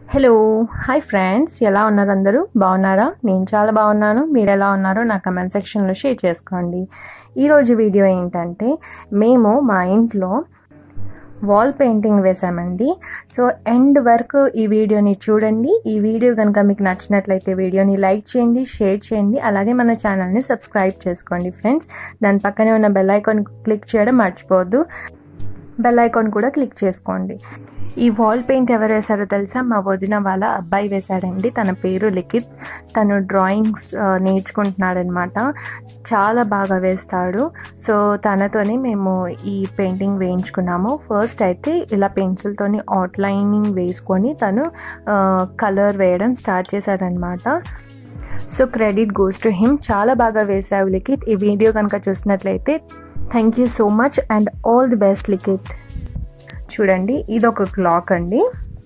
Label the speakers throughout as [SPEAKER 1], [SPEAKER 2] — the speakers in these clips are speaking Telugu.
[SPEAKER 1] హలో హాయ్ ఫ్రెండ్స్ ఎలా ఉన్నారు అందరూ బాగున్నారా నేను చాలా బాగున్నాను మీరు ఎలా ఉన్నారో నా కమెంట్ సెక్షన్లో షేర్ చేసుకోండి ఈరోజు వీడియో ఏంటంటే మేము మా ఇంట్లో వాల్ పెయింటింగ్ వేసామండి సో ఎండ్ వరకు ఈ వీడియోని చూడండి ఈ వీడియో కనుక మీకు నచ్చినట్లయితే వీడియోని లైక్ చేయండి షేర్ చేయండి అలాగే మన ఛానల్ని సబ్స్క్రైబ్ చేసుకోండి ఫ్రెండ్స్ దాని పక్కనే ఉన్న బెల్ ఐకాన్ క్లిక్ చేయడం మర్చిపోవద్దు బెల్ ఐకాన్ కూడా క్లిక్ చేసుకోండి ఈ వాల్ పెయింట్ ఎవరు వేశారో తెలుసా మా వదిన వాళ్ళ అబ్బాయి వేశాడండి తన పేరు లిఖిత్ తను డ్రాయింగ్స్ నేర్చుకుంటున్నాడనమాట చాలా బాగా వేస్తాడు సో తనతోనే మేము ఈ పెయింటింగ్ వేయించుకున్నాము ఫస్ట్ అయితే ఇలా పెన్సిల్తోని అవుట్లైనింగ్ వేసుకొని తను కలర్ వేయడం స్టార్ట్ చేశాడనమాట so credit goes to him చాలా బాగా వేసావు లిఖిత్ ఈ వీడియో కనుక చూసినట్లయితే thank you so much and all the best Likhith చూడండి ఇది ఒక క్లాక్ అండి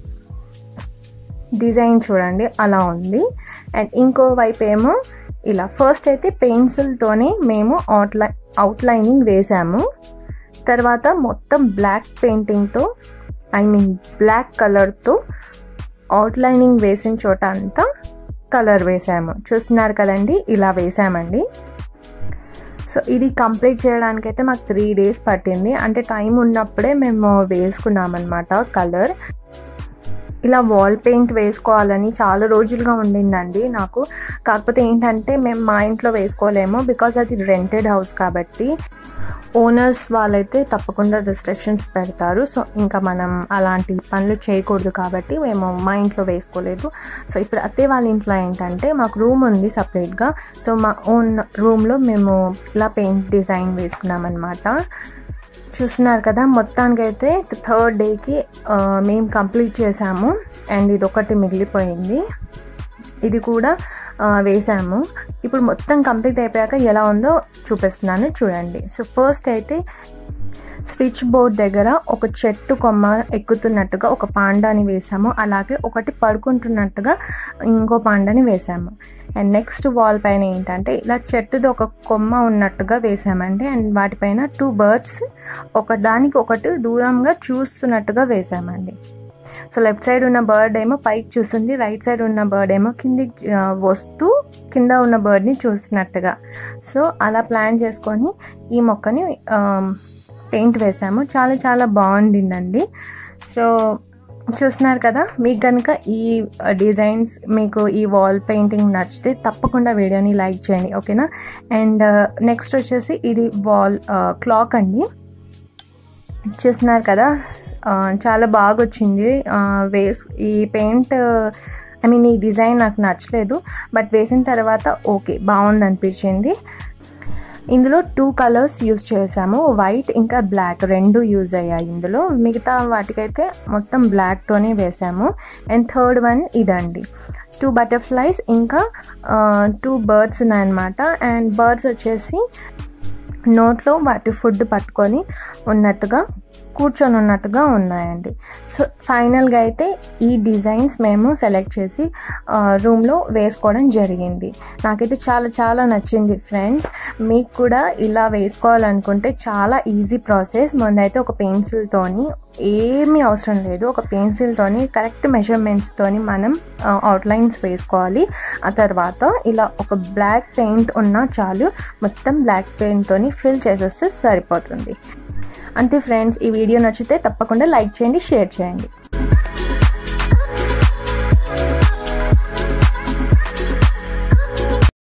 [SPEAKER 1] డిజైన్ చూడండి అలా ఉంది అండ్ ఇంకో వైపు ఏమో ఇలా ఫస్ట్ అయితే పెన్సిల్తోనే మేము అవుట్లై అవుట్లైనింగ్ వేసాము తర్వాత మొత్తం బ్లాక్ పెయింటింగ్తో ఐ మీన్ బ్లాక్ కలర్తో అవుట్లైనింగ్ వేసిన చోట అంతా కలర్ వేసాము చూస్తున్నారు కదండి ఇలా వేసామండి సో ఇది కంప్లీట్ చేయడానికైతే మాకు త్రీ డేస్ పట్టింది అంటే టైం ఉన్నప్పుడే మేము వేసుకున్నాం అనమాట కలర్ ఇలా వాల్ పెయింట్ వేసుకోవాలని చాలా రోజులుగా ఉండిందండి నాకు కాకపోతే ఏంటంటే మేము మా ఇంట్లో వేసుకోలేము బికాజ్ అది రెంటెడ్ హౌస్ కాబట్టి ఓనర్స్ వాళ్ళైతే తప్పకుండా రిస్ట్రిక్షన్స్ పెడతారు సో ఇంకా మనం అలాంటి పనులు చేయకూడదు కాబట్టి మేము మా ఇంట్లో వేసుకోలేదు సో ఇప్పుడు అత్తే వాళ్ళ ఇంట్లో ఏంటంటే మాకు రూమ్ ఉంది సపరేట్గా సో మా ఓన్ రూమ్లో మేము ఇలా పెయింట్ డిజైన్ వేసుకున్నాం అనమాట చూస్తున్నారు కదా మొత్తానికి అయితే థర్డ్ డేకి మేము కంప్లీట్ చేసాము అండ్ ఇది ఒకటి మిగిలిపోయింది ఇది కూడా వేసాము ఇప్పుడు మొత్తం కంప్లీట్ అయిపోయాక ఎలా ఉందో చూపిస్తున్నాను చూడండి సో ఫస్ట్ అయితే స్విచ్ బోర్డ్ దగ్గర ఒక చెట్టు కొమ్మ ఎక్కుతున్నట్టుగా ఒక పాండాని వేసాము అలాగే ఒకటి పడుకుంటున్నట్టుగా ఇంకో పాండాని వేసాము అండ్ నెక్స్ట్ వాల్ పైన ఏంటంటే ఇలా చెట్టుది ఒక కొమ్మ ఉన్నట్టుగా వేసామండి అండ్ వాటిపైన టూ బర్డ్స్ ఒక దానికి ఒకటి దూరంగా చూస్తున్నట్టుగా వేసామండి సో లెఫ్ట్ సైడ్ ఉన్న బర్డ్ ఏమో పైకి చూస్తుంది రైట్ సైడ్ ఉన్న బర్డ్ ఏమో కిందికి వస్తూ కింద ఉన్న బర్డ్ని చూసినట్టుగా సో అలా ప్లాన్ చేసుకొని ఈ మొక్కని పెయింట్ వేసాము చాలా చాలా బాగుండిందండి సో చూస్తున్నారు కదా మీకు కనుక ఈ డిజైన్స్ మీకు ఈ వాల్ పెయింటింగ్ నచ్చితే తప్పకుండా వీడియోని లైక్ చేయండి ఓకేనా అండ్ నెక్స్ట్ వచ్చేసి ఇది వాల్ క్లాక్ అండి చూస్తున్నారు కదా చాలా బాగా వచ్చింది వేస్ ఈ పెయింట్ ఐ మీన్ ఈ డిజైన్ నాకు నచ్చలేదు బట్ వేసిన తర్వాత ఓకే బాగుంది అనిపించింది ఇందులో టూ కలర్స్ యూజ్ చేసాము వైట్ ఇంకా బ్లాక్ రెండు యూజ్ అయ్యాయి ఇందులో మిగతా వాటికైతే మొత్తం బ్లాక్తోనే వేసాము అండ్ థర్డ్ వన్ ఇదండి టూ బటర్ఫ్లైస్ ఇంకా టూ బర్డ్స్ ఉన్నాయన్నమాట అండ్ బర్డ్స్ వచ్చేసి నోట్లో వాటి ఫుడ్ పట్టుకొని ఉన్నట్టుగా కూర్చొని ఉన్నట్టుగా ఉన్నాయండి సో ఫైనల్గా అయితే ఈ డిజైన్స్ మేము సెలెక్ట్ చేసి రూమ్లో వేసుకోవడం జరిగింది నాకైతే చాలా చాలా నచ్చింది ఫ్రెండ్స్ మీకు కూడా ఇలా వేసుకోవాలనుకుంటే చాలా ఈజీ ప్రాసెస్ ముందైతే ఒక పెన్సిల్తోని ఏమీ అవసరం లేదు ఒక పెన్సిల్తోని కరెక్ట్ మెజర్మెంట్స్తోని మనం అవుట్లైన్స్ వేసుకోవాలి ఆ తర్వాత ఇలా ఒక బ్లాక్ పెయింట్ ఉన్నా చాలు మొత్తం బ్లాక్ పెయింట్తోని ఫిల్ చేసేస్తే సరిపోతుంది అంతే ఫ్రెండ్స్ ఈ వీడియో నచ్చితే తప్పకుండా లైక్ చేయండి షేర్ చేయండి